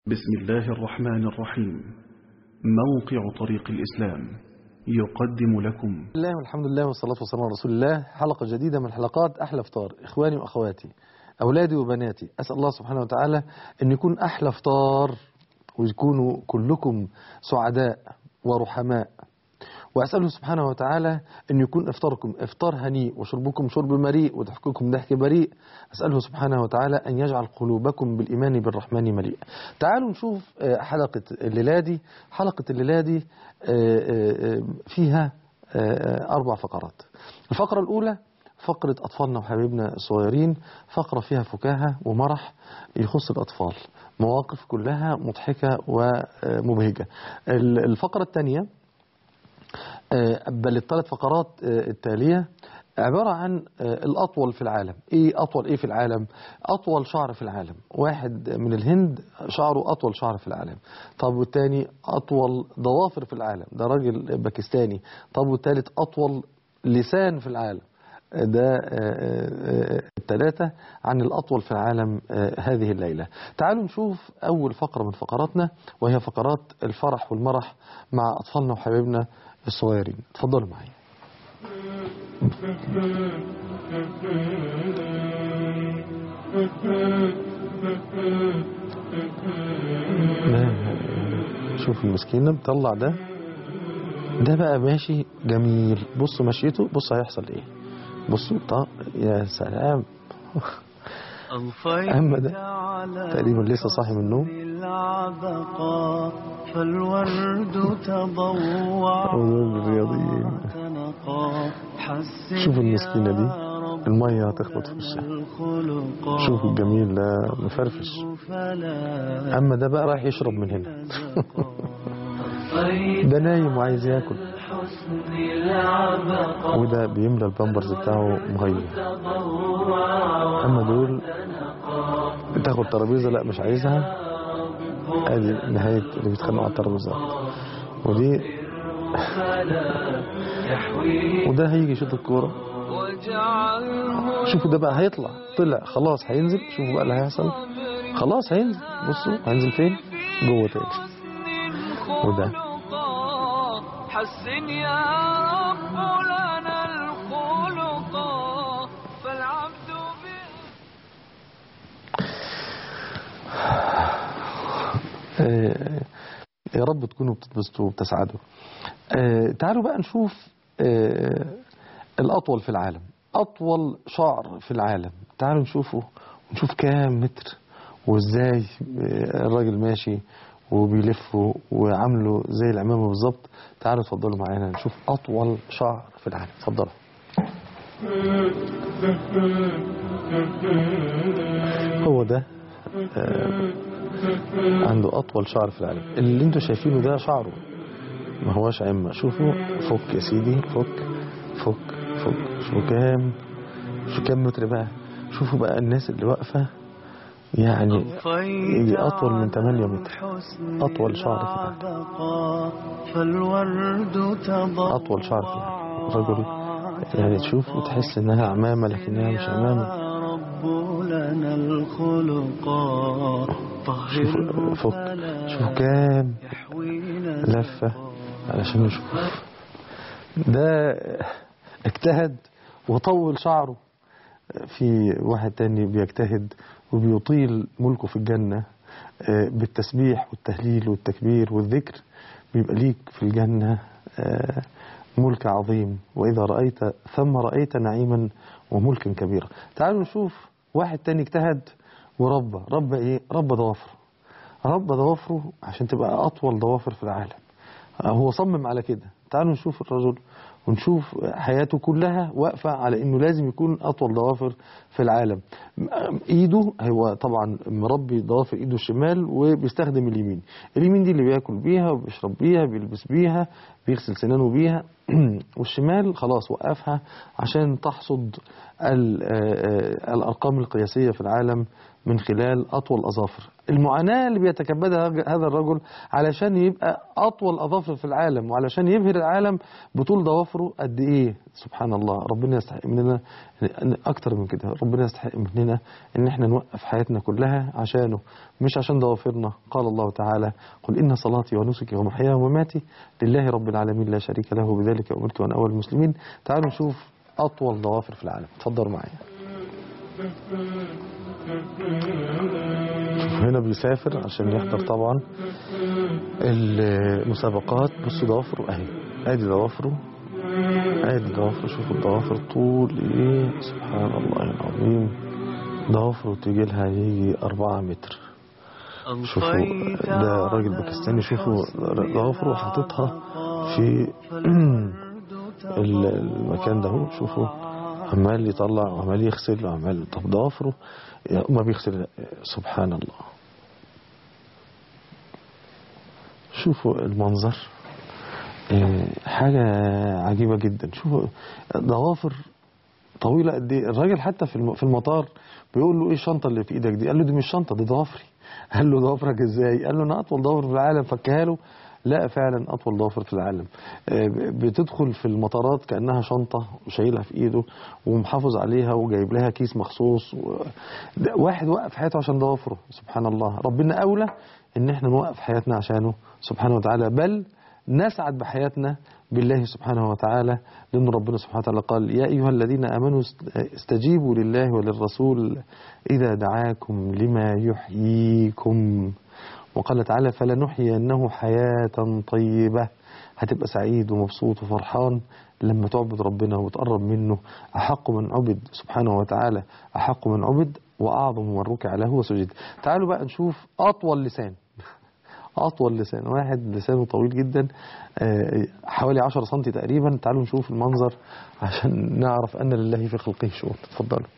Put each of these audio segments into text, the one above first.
بسم الله الرحمن الرحيم موقع طريق الإسلام يقدم لكم الله والحمد لله والصلاة والسلام على رسول الله حلقة جديدة من حلقات أحلى فطار إخواني وأخواتي أولادي وبناتي أسأل الله سبحانه وتعالى أن يكون أحلى فطار ويكونوا كلكم سعداء ورحماء وأسأله سبحانه وتعالى أن يكون إفطاركم إفطار هنيء وشربكم شرب مريء وضحككم ضحك بريء أسأله سبحانه وتعالى أن يجعل قلوبكم بالإيمان بالرحمن مليء تعالوا نشوف آه، حلقة الليلة دي حلقة الليلة دي آه، آه، فيها آه، أربع فقرات الفقرة الأولى فقرة أطفالنا وحبيبنا الصغيرين فقرة فيها فكاهة ومرح يخص الأطفال مواقف كلها مضحكة ومبهجة الفقرة الثانية آه، بل الثلاث فقرات آه، التالية عبارة عن آه، الأطول في العالم إيه أطول إيه في العالم أطول شعر في العالم واحد من الهند شعره أطول شعر في العالم طب والتاني أطول ضوافر في العالم ده راجل باكستاني طب والتالت أطول لسان في العالم ده الثلاثة عن الأطول في العالم آه، هذه الليلة تعالوا نشوف أول فقرة من فقراتنا وهي فقرات الفرح والمرح مع أطفالنا وحبايبنا الصغيرين اتفضلوا معي ما- شوف المسكينة بتطلع ده ده بقى ماشي جميل بص مشيته بص هيحصل ايه بصوا طب يا سلام أما ده تقريبا لسه صاحي من النوم العبقى فالورد تضوع أعوذ بالرياضيين. وتنقى حسن شوف المسكينة دي يا رب المية هتخبط في وشها الخلق شوفوا الجميل ده مفرفش فلا أما ده بقى رايح يشرب من هنا طيب ده نايم وعايز ياكل حسن العبقى وده بيملى البامبرز بتاعه مغير أما دول تاخد ترابيزة لا مش عايزها ادي نهاية اللي بيتخانقوا على الترابيزة ودي وده هيجي يشوط الكورة وجعله شوفوا ده بقى هيطلع طلع خلاص هينزل شوفوا بقى اللي هيحصل خلاص هينزل بصوا هينزل فين جوه تاني وده حسن يا رب لنا الخلق فالعبد به آه، يا رب تكونوا بتتبسطوا وبتسعدوا آه، تعالوا بقى نشوف آه، الأطول في العالم أطول شعر في العالم تعالوا نشوفه ونشوف كام متر وإزاي آه، الراجل ماشي وبيلفه وعامله زي العمامة بالظبط تعالوا اتفضلوا معانا نشوف أطول شعر في العالم اتفضلوا هو ده آه، عنده أطول شعر في العالم اللي انتوا شايفينه ده شعره ما هواش عمة شوفوا فك يا سيدي فك فك فك شوفوا كام شوفوا كام متر بقى شوفوا بقى الناس اللي واقفة يعني يجي أطول من 8 متر أطول شعر في العالم فالورد تضوع أطول شعر في العالم الرجل يعني تشوف وتحس إنها عمامة لكنها مش عمامة يا رب لنا الخلق طهره شوفوا فك فلا شوفوا كام يحوينا لفة علشان نشوف ده اجتهد وطول شعره في واحد تاني بيجتهد وبيطيل ملكه في الجنة آه، بالتسبيح والتهليل والتكبير والذكر بيبقى ليك في الجنة آه، ملك عظيم وإذا رأيت ثم رأيت نعيما وملكا كبيرا تعالوا نشوف واحد تاني اجتهد وربى ربى ايه ربى ضوافره ربى ضوافره عشان تبقى أطول ضوافر في العالم هو صمم على كده تعالوا نشوف الرجل ونشوف حياته كلها واقفة على انه لازم يكون اطول ضوافر في العالم ايده هو طبعا مربي ضوافر ايده الشمال وبيستخدم اليمين اليمين دي اللي بياكل بيها وبيشرب بيها بيلبس بيها بيغسل سنانه بيها والشمال خلاص وقفها عشان تحصد ال- آه، آه، الارقام القياسية في العالم من خلال أطول أظافر المعاناة اللي بيتكبدها هذا الرجل علشان يبقى أطول أظافر في العالم وعلشان يبهر العالم بطول ضوافره قد إيه سبحان الله ربنا يستحق مننا أكتر من كده ربنا يستحق مننا إن إحنا نوقف حياتنا كلها عشانه مش عشان ضوافرنا قال الله تعالى قل إن صلاتي ونسكي ومحياي ومماتي لله رب العالمين لا شريك له بذلك أمرت وأنا أول المسلمين تعالوا نشوف أطول ضوافر في العالم اتفضلوا معايا هنا بيسافر عشان يحضر طبعا المسابقات بصوا ضوافره اهي ادي ضوافره ادي ضوافره شوفوا الضوافر طول ايه سبحان الله العظيم ضوافره تيجي لها يجي أربعة متر شوفوا ده راجل باكستاني شوفوا ضوافره حاططها في المكان ده اهو شوفوا عمال يطلع وعمال يغسل وعمال طب ضوافره ما بيغسل سبحان الله شوفوا المنظر آه، حاجة عجيبة جدا شوفوا ضوافر طويلة قد ايه الراجل حتى في الم- في المطار بيقول له ايه الشنطة اللي في ايدك دي قال له دي مش شنطة دي ضوافري قال له ضوافرك ازاي قال له انا اطول ضوافر في العالم فكها له لا فعلا اطول ضوافر في العالم آه، ب- بتدخل في المطارات كانها شنطه وشايلها في ايده ومحافظ عليها وجايب لها كيس مخصوص و... ده واحد وقف حياته عشان ضوافره سبحان الله ربنا اولى ان احنا نوقف حياتنا عشانه سبحانه وتعالى بل نسعد بحياتنا بالله سبحانه وتعالى لأن ربنا سبحانه وتعالى قال يا أيها الذين آمنوا است- استجيبوا لله وللرسول إذا دعاكم لما يحييكم وقال تعالى فلنحيينه حياة طيبة هتبقى سعيد ومبسوط وفرحان لما تعبد ربنا وتقرب منه أحق من عبد سبحانه وتعالى أحق من عبد وأعظم من ركع له وسجد تعالوا بقى نشوف أطول لسان أطول لسان واحد لسانه طويل جدا آه، حوالي 10 سم تقريبا تعالوا نشوف المنظر عشان نعرف أن لله في خلقه شؤون اتفضلوا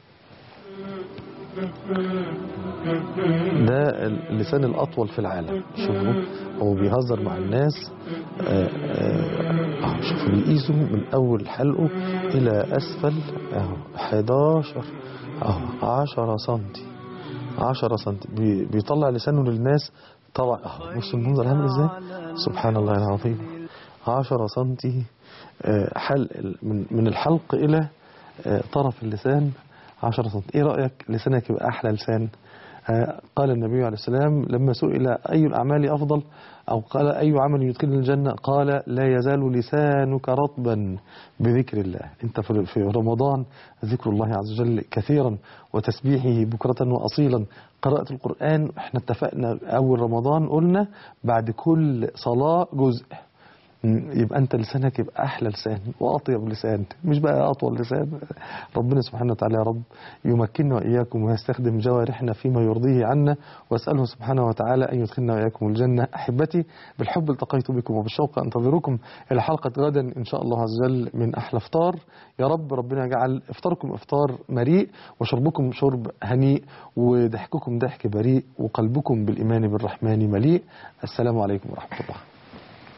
ده اللسان الأطول في العالم شوفوا هو بيهزر مع الناس آه، آه، آه، شوفوا بيقيسوا من أول حلقه إلى أسفل أهو 11 أهو 10 سنتي 10 سنتي بي- بيطلع لسانه للناس طبعا أهو بصوا المنظر عامل ازاي سبحان الله العظيم 10 سنتي آه، حلق من من الحلق إلى آه، طرف اللسان 10 سم ايه رأيك لسانك يبقى احلى لسان آه، قال النبي عليه السلام لما سئل أي الأعمال أفضل أو قال أي عمل يدخلني الجنة قال لا يزال لسانك رطبا بذكر الله أنت في في رمضان ذكر الله عز وجل كثيرا وتسبيحه بكرة وأصيلا قراءة القرآن احنا اتفقنا أول رمضان قلنا بعد كل صلاة جزء يبقى انت لسانك يبقى احلى لسان واطيب لسان مش بقى اطول لسان ربنا سبحانه وتعالى يا رب يمكننا واياكم ويستخدم جوارحنا فيما يرضيه عنا واساله سبحانه وتعالى ان يدخلنا واياكم الجنه احبتي بالحب التقيت بكم وبالشوق انتظركم الى حلقه غدا ان شاء الله عز وجل من احلى افطار يا رب ربنا يجعل افطاركم افطار مريء وشربكم شرب هنيء وضحككم ضحك بريء وقلبكم بالايمان بالرحمن مليء السلام عليكم ورحمه الله